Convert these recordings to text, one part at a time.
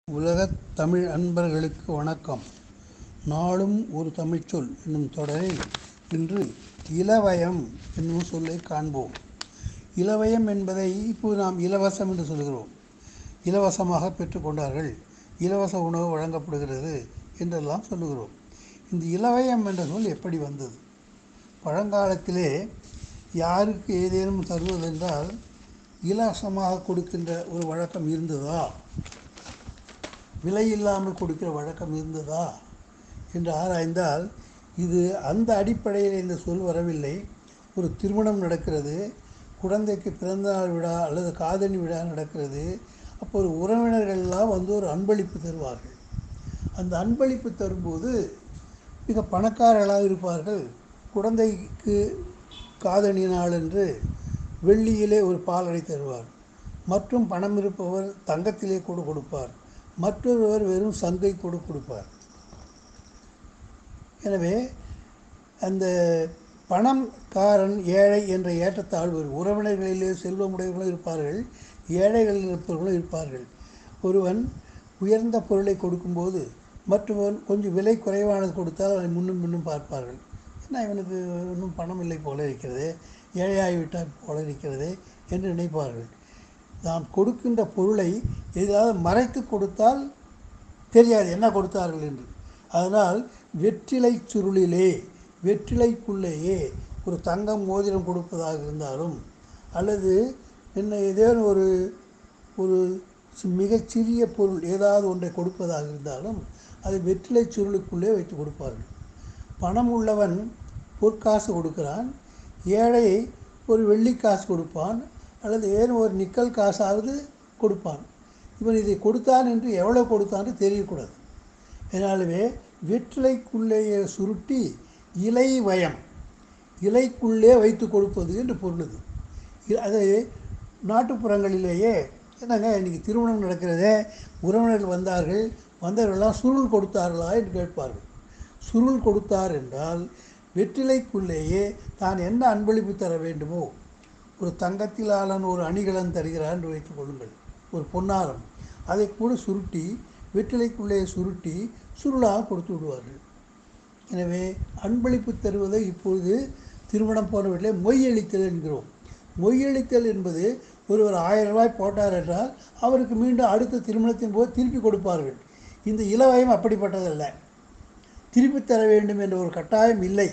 உலகத் தமிழ் அன்பர்களுக்கு வணக்கம் நாளும் ஒரு தமிழ்ச்சொல் என்னும் தொடரில் இன்று இலவயம் என்னும் சொல்லை காண்போம் இலவயம் என்பதை இப்போது நாம் இலவசம் என்று சொல்கிறோம் இலவசமாக பெற்றுக்கொண்டார்கள் இலவச உணவு வழங்கப்படுகிறது என்றெல்லாம் சொல்லுகிறோம் இந்த இலவயம் என்ற சொல் எப்படி வந்தது பழங்காலத்திலே யாருக்கு ஏதேனும் தருவதென்றால் இலவசமாக கொடுக்கின்ற ஒரு வழக்கம் இருந்ததா விலை இல்லாமல் கொடுக்கிற வழக்கம் இருந்ததா என்று ஆராய்ந்தால் இது அந்த அடிப்படையில் இந்த சொல் வரவில்லை ஒரு திருமணம் நடக்கிறது குழந்தைக்கு பிறந்தநாள் விழா அல்லது காதணி விழா நடக்கிறது அப்போ ஒரு உறவினர்கள் எல்லாம் வந்து ஒரு அன்பளிப்பு தருவார்கள் அந்த அன்பளிப்பு தரும்போது மிக பணக்காரர்களாக இருப்பார்கள் குழந்தைக்கு காதணி நாள் என்று வெள்ளியிலே ஒரு பாலடை தருவார் மற்றும் பணம் இருப்பவர் தங்கத்திலே கூட கொடுப்பார் மற்றொருவர் வெறும் சங்கை கூட கொடுப்பார் எனவே அந்த பணம்காரன் ஏழை என்ற ஏற்றத்தாழ்வு உறவினர்களிலே செல்வமுடையவர்களும் இருப்பார்கள் ஏழைகளில் இருப்பவர்களும் இருப்பார்கள் ஒருவன் உயர்ந்த பொருளை கொடுக்கும்போது மற்றவன் கொஞ்சம் விலை குறைவானது கொடுத்தால் அவனை முன்னும் பின்னும் பார்ப்பார்கள் என்ன இவனுக்கு இன்னும் பணம் இல்லை போல இருக்கிறது ஏழையாகிவிட்டால் போல இருக்கிறது என்று நினைப்பார்கள் நாம் கொடுக்கின்ற பொருளை ஏதாவது மறைத்து கொடுத்தால் தெரியாது என்ன கொடுத்தார்கள் என்று அதனால் வெற்றிலை சுருளிலே வெற்றிலைக்குள்ளேயே ஒரு தங்கம் மோதிரம் கொடுப்பதாக இருந்தாலும் அல்லது என்ன ஏதேனும் ஒரு ஒரு மிகச்சிறிய பொருள் ஏதாவது ஒன்றை கொடுப்பதாக இருந்தாலும் அது வெற்றிலை சுருளுக்குள்ளே வைத்து கொடுப்பார்கள் பணம் உள்ளவன் பொற்காசு கொடுக்கிறான் ஏழை ஒரு வெள்ளிக்காசு கொடுப்பான் அல்லது ஏன் ஒரு நிக்கல் காசாவது கொடுப்பான் இவன் இதை கொடுத்தான் என்று எவ்வளோ கொடுத்தான் தெரியக்கூடாது இதனாலவே வெற்றிலைக்குள்ளேயே சுருட்டி இலை வயம் இலைக்குள்ளே வைத்து கொடுப்பது என்று பொருளுது அது நாட்டுப்புறங்களிலேயே என்னங்க இன்றைக்கி திருமணம் நடக்கிறதே உறவினர்கள் வந்தார்கள் வந்தவர்களெல்லாம் சுருள் கொடுத்தார்களா என்று கேட்பார்கள் சுருள் கொடுத்தார் என்றால் வெற்றிலைக்குள்ளேயே தான் என்ன அன்பளிப்பு தர வேண்டுமோ ஒரு தங்கத்திலான ஒரு அணிகலன் தருகிறார் என்று வைத்துக் கொள்ளுங்கள் ஒரு பொன்னாரம் அதை கூட சுருட்டி வெற்றிலைக்குள்ளே சுருட்டி சுருளாக கொடுத்து விடுவார்கள் எனவே அன்பளிப்பு தருவதை இப்பொழுது திருமணம் போன்றவற்றிலே மொய்யளித்தல் என்கிறோம் மொய்யளித்தல் என்பது ஒருவர் ஆயிரம் ரூபாய் போட்டார் என்றால் அவருக்கு மீண்டும் அடுத்த திருமணத்தின் போது திருப்பி கொடுப்பார்கள் இந்த இலவயம் அப்படிப்பட்டதல்ல திருப்பி தர வேண்டும் என்ற ஒரு கட்டாயம் இல்லை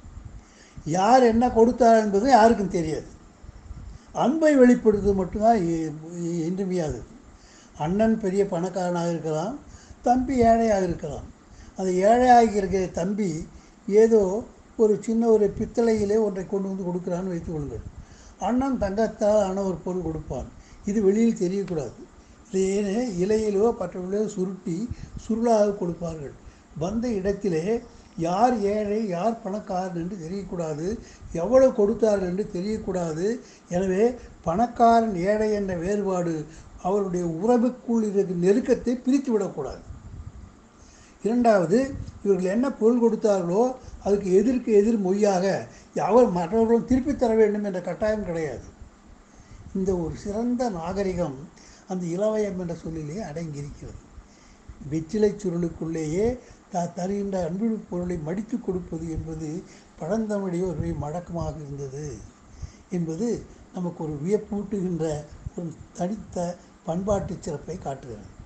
யார் என்ன கொடுத்தார் என்பது யாருக்கும் தெரியாது அன்பை வெளிப்படுத்துவது மட்டும்தான் இன்றியமையாதது அண்ணன் பெரிய பணக்காரனாக இருக்கலாம் தம்பி ஏழையாக இருக்கலாம் அந்த ஏழையாக இருக்கிற தம்பி ஏதோ ஒரு சின்ன ஒரு பித்தளையிலே ஒன்றை கொண்டு வந்து கொடுக்குறான்னு வைத்துக்கொள்ளுங்கள் அண்ணன் தங்கத்தால் ஆன ஒரு பொருள் கொடுப்பான் இது வெளியில் தெரியக்கூடாது இதே இலையிலோ பற்றவிலையோ சுருட்டி சுருளாக கொடுப்பார்கள் வந்த இடத்திலே யார் ஏழை யார் பணக்காரன் என்று தெரியக்கூடாது எவ்வளவு கொடுத்தார்கள் என்று தெரியக்கூடாது எனவே பணக்காரன் ஏழை என்ற வேறுபாடு அவருடைய உறவுக்குள் இருக்கிற நெருக்கத்தை பிரித்து விடக்கூடாது இரண்டாவது இவர்கள் என்ன பொருள் கொடுத்தார்களோ அதுக்கு எதிர்க்கு எதிர் மொய்யாக அவர் மற்றவர்களும் திருப்பி தர வேண்டும் என்ற கட்டாயம் கிடையாது இந்த ஒரு சிறந்த நாகரிகம் அந்த இளவயம் என்ற சொல்லிலே அடங்கியிருக்கிறது வெற்றிலை சுருளுக்குள்ளேயே தா தருகின்ற அன்பு பொருளை மடித்து கொடுப்பது என்பது பழந்தமிழைய ஒரு மடக்கமாக இருந்தது என்பது நமக்கு ஒரு வியப்பூட்டுகின்ற ஒரு தனித்த பண்பாட்டு சிறப்பை காட்டுகிறது